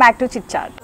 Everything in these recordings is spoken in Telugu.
Back to chit chat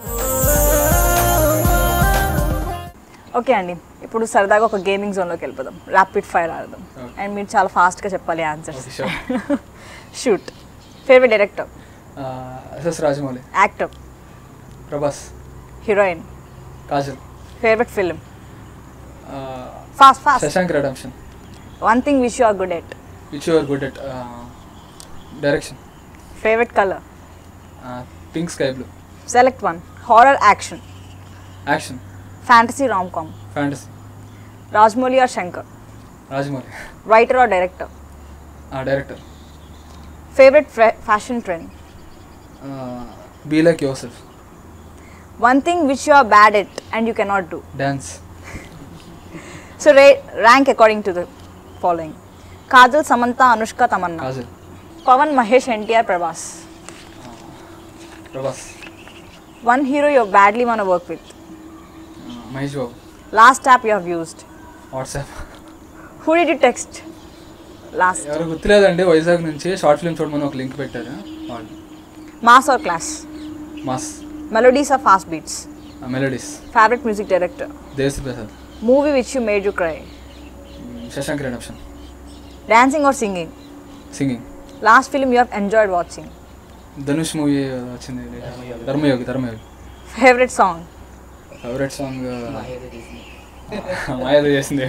okay అండి ఇప్పుడు సరదాగా ఒక గేమింగ్ జోన్లోకి వెళ్ళిపోదాం ర్యాపిడ్ ఫైర్ ఆడదాం అండ్ మీరు చాలా ఫాస్ట్గా చెప్పాలి answers sure. Shoot favourite director SS Rajamouli actor Prabhas heroine Kajal favourite film fast fast Shawshank Redemption one thing wish you are good at which your good at direction favourite colour pink sky blue select one horror action action fantasy rom com fantasy Rajamouli or Shankar Rajamouli writer or director director favourite fashion trend be like yourself one thing which you are bad at and you cannot do dance so రే rank according to the following Kajal Samantha Anushka Tamannaah Kajal Pawan Mahesh NTR Prabhas Prabhas one hero you badly wanna work with Mahesh Babu last app you have used WhatsApp who did you text last ఎవరు గుర్తులేదండి వైజాగ్ నుంచి షార్ట్ ఫిల్మ్ చూడమని ఒక లింక్ పెట్టారు వాళ్ళు mass or class mass melodies or fast beats melodies favourite music director Devashri Prasad movie which you made you cry Shawshank Redemption dancing or singing singing last film you have enjoyed watching Dhanush movie వచ్చింది Dharmayogi Dharmayogi favourite song favourite song Mayadevi చేసింది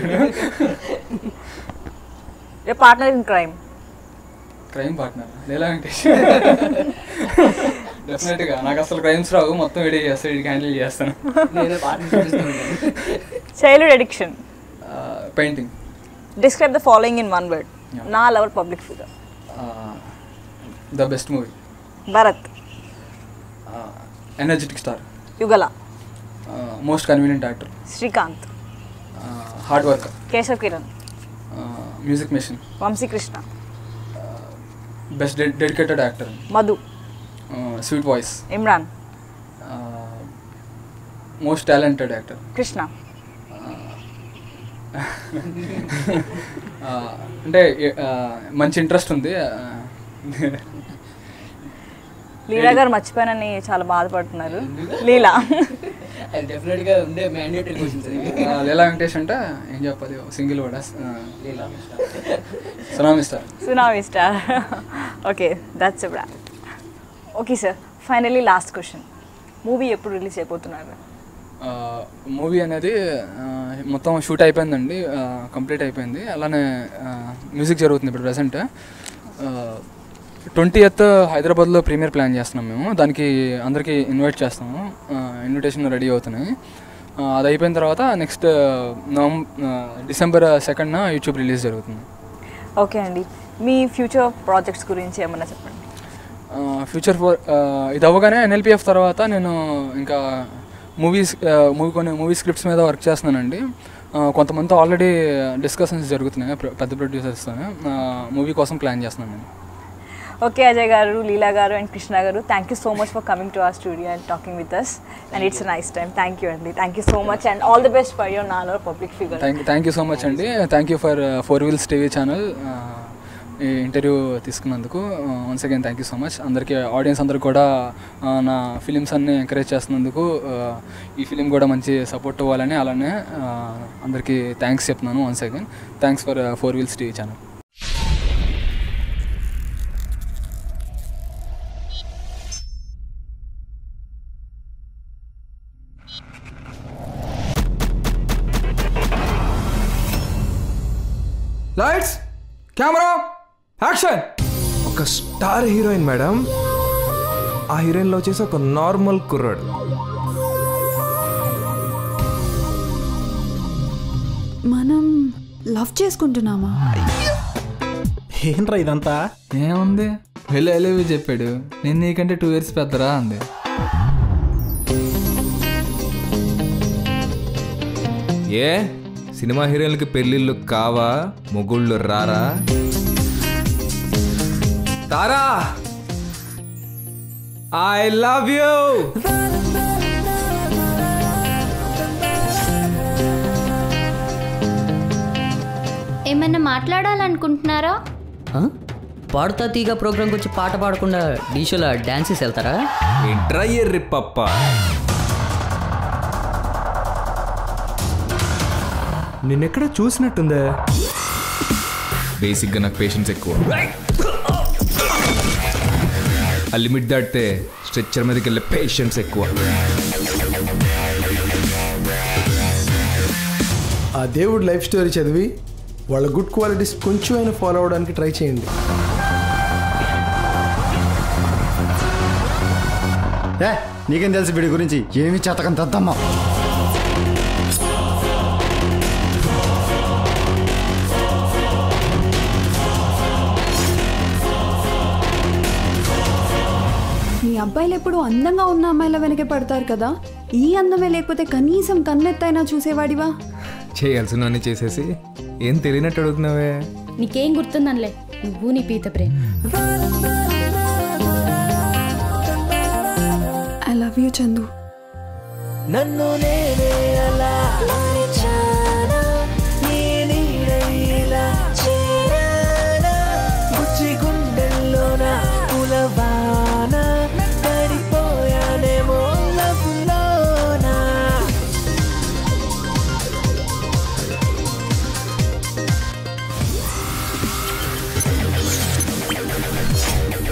you partner in crime crime partner Leela Venkatesh డెఫినెట్గా నాకు అసలు క్రైమ్స్ రావు మొత్తం వీడియో చేస్తాను వీడికి హ్యాండిల్ చేస్తాను childhood addiction painting describe the following in one word Yeah. నా lover public figure the best movie Bharat energetic star యుగల most convenient actor Srikanth hard work Keshav Kiran music machine Vamsikrishna best dedicated actor Madhu sweet voice Imran most talented actor Krishna అంటే uh, మంచి ఇంట్రెస్ట్ ఉంది లీలా గారు మర్చిపోయానని చాలా బాధపడుతున్నారు లీలా అది డెఫినెట్ గా ఉండే mandatory questions Uh, Leela Venkatesh అంటే ఏం చెప్పాలి single word tsunami star tsunami star okay that's okay sir finally last question movie ఎప్పుడు రిలీజ్ అయిపోతున్నారు మూవీ అనేది ఆ, మొత్తం షూట్ అయిపోయిందండి కంప్లీట్ అయిపోయింది అలానే మ్యూజిక్ జరుగుతుంది ఇప్పుడు ప్రజెంట్ ట్వంటీ ఎత్ హైదరాబాద్లో ప్రీమియర్ ప్లాన్ చేస్తున్నాం మేము దానికి అందరికీ ఇన్వైట్ చేస్తాము ఇన్విటేషన్ రెడీ అవుతున్నాయి ఆ, అది అయిపోయిన తర్వాత నెక్స్ట్ నవం డిసెంబర్ సెకండ్న యూట్యూబ్ రిలీజ్ జరుగుతుంది ఓకే అండి మీ ఫ్యూచర్ ప్రాజెక్ట్స్ గురించి ఏమన్నా చెప్పండి ఫ్యూచర్ ఫోర్ ఇది అవ్వగానే ఎన్ఎల్పిఎఫ్ తర్వాత నేను ఇంకా మూవీస్ మూవీ కొన్ని మూవీ స్క్రిప్ట్స్ మీద వర్క్ చేస్తున్నానండి ఆ, కొంతమందితో ఆల్రెడీ డిస్కషన్స్ జరుగుతున్నాయి ప్ర- పెద్ద ప్రొడ్యూసర్స్తో మూవీ కోసం ప్లాన్ చేస్తున్నాను నేను ఓకే అజయ్ గారు లీలా గారు అండ్ కృష్ణ గారు thank you so much for coming to our studio and talking with us and it's nice time thank you అండి thank you so much and all the best for your నాలో public figure thank thank you so much అండి thank you for four wheels TV channel ఈ ఇంటర్వ్యూ తీసుకున్నందుకు once again thank you so much అందరికీ ఆడియన్స్ అందరికి కూడా ఆ, నా ఫిలిమ్స్ అన్ని ఎంకరేజ్ చేస్తున్నందుకు ఆ, ఈ ఫిలిం కూడా మంచి సపోర్ట్ ఇవ్వాలని అలానే ఆ, అందరికీ థ్యాంక్స్ చెప్తున్నాను once again thanks for four wheels TV channel lights camera action ఒక స్టార్ హీరోయిన్ మేడం ఆ హీరోయిన్లో వచ్చేసి ఒక నార్మల్ కుర్రాడు మనం లవ్ చేసుకుంటున్నామా ఏంట్రా ఇదంతా ఏముంది వెళ్ళి వెళ్ళి చెప్పాడు నేను నీకంటే టూ ఇయర్స్ పెద్దరా అంది ఏ సినిమా హీరోయిన్లకి పెళ్ళిళ్ళు కావా మొగుళ్ళు రారా తారా ఐ లవ్ యూ ఏమన్నా మాట్లాడాలనుకుంటున్నారా పాడుతా తీగ ప్రోగ్రామ్కి వచ్చి పాట పాడకుండా డీషోలో డాన్సెస్ వెళ్తారా ఏంట్రా ఎర్రి పప్ప నిన్నెక్కడ చూసినట్టుందే బేసిక్గా నాకు పేషెన్స్ ఎక్కువ ఆ లిమిట్ దాటితే స్ట్రెచ్చర్ మీదకి వెళ్ళే పేషెన్స్ ఎక్కువ ఆ దేవుడు లైఫ్ స్టోరీ చదివి వాళ్ళ గుడ్ క్వాలిటీస్ కొంచెం అయినా ఫాలో అవడానికి ట్రై చేయండి ఏ నీకేం తెలుసు వీడి గురించి ఏమి చేతకం తద్దమ్మా మీ అబ్బాయిలు ఎప్పుడు అందంగా ఉన్న అమ్మాయిల వెనకే పడతారు కదా ఈ అందమే లేకపోతే కనీసం కన్నెత్తైనా చూసేవాడివా చేయాల్సినవన్నీ చేసేసి ఏం తెలియనట్టు అడుగుతున్నావే నీకేం గుర్తుందనిలే నువ్వు నీ పీత ప్రేమ ఐ లవ్ యూ చందు నన్ను నేనే అలా మరిచానా నీ నీడైలా చేరానా బుజ్జి గుండెల్లోన పులవాన పడిపోయానేమో లవ్వులోనా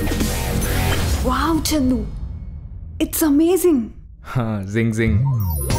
wow Chandu it's amazing zing జింగ్